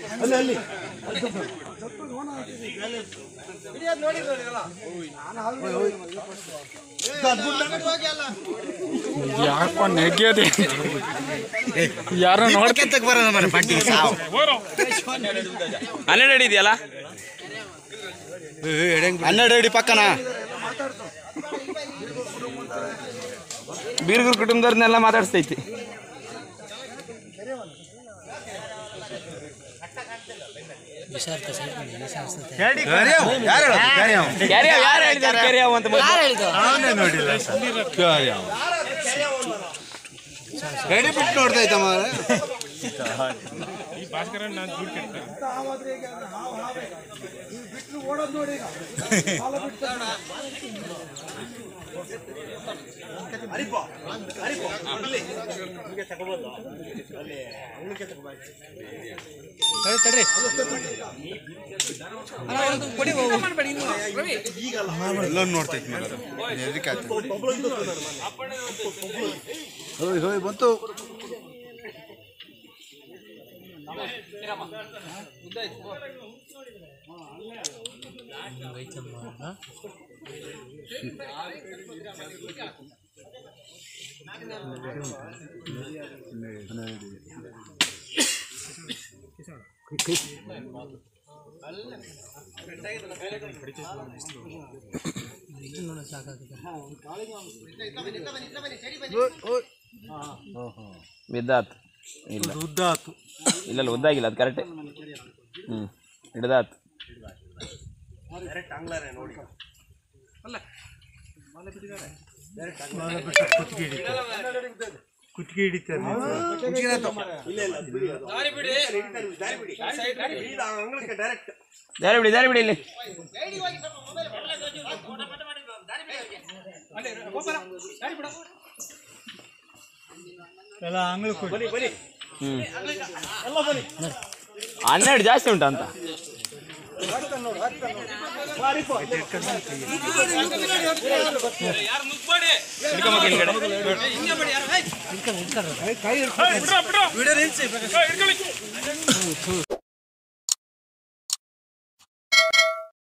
ಯಾಕೋ ನೆಗ್ಯದೆ ಯಾರೋ ನೋಡ್ಕ ಕೆತ್ತಕ್ ಬರೋಣ ಮರ ಪಟ್ಟಿ ಸಾವು ಹನ್ನೆರಡು ಅಡಿ ಇದೆಯಲ್ಲ ಹನ್ನೆರಡು ಅಡಿ ಪಕ್ಕನ ಬೀರ್ಗೂರ್ ಕುಟುಂಬದವ್ರನ್ನೆಲ್ಲ ಮಾತಾಡಿಸ್ತೈತಿ ಕ್ಯಾರಿಯ ಯಾರು ಹೇಳಿದ್ದಾರೆ ಕ್ಯಾರಿಯ ಅಂತ ರೆಡಿ ಬಿಟ್ಟು ನೋಡ್ತಾ ಇದ್ದ ಮಾರ ಎಲ್ಲ ನೋಡ್ತೈತಿ ಮರ ಎದಕ್ಕೆ ಆಯ್ತು ಹೋಯ್ ಹೋಯ್ ಬಂತು ಬಿದ್ದಾತ್ ಇಲ್ಲ ಉದ್ದಾತು ಇಲ್ಲ ಇಲ್ಲ ಉದ್ದಾಗಿಲ್ಲ ಅದು ಕರೆಕ್ಟೇ ಹ್ಞೂ ಹಿಡ್ದಾತ್ ಕುತ್ತಿಗೆ ಹಿಡಿತಾರೆ ದಾರಿ ಬಿಡಿ ದಾರಿ ಬಿಡಿ ಇಲ್ಲಿ ಎಲ್ಲ ಅಂಗಳ ಹ್ಞೂ ಹನ್ನೆರಡು ಜಾಸ್ತಿ ಉಂಟಾ ಅಂತ ಹಿಡ್ಕೊಂಬ ಕೆಳಗಡೆ.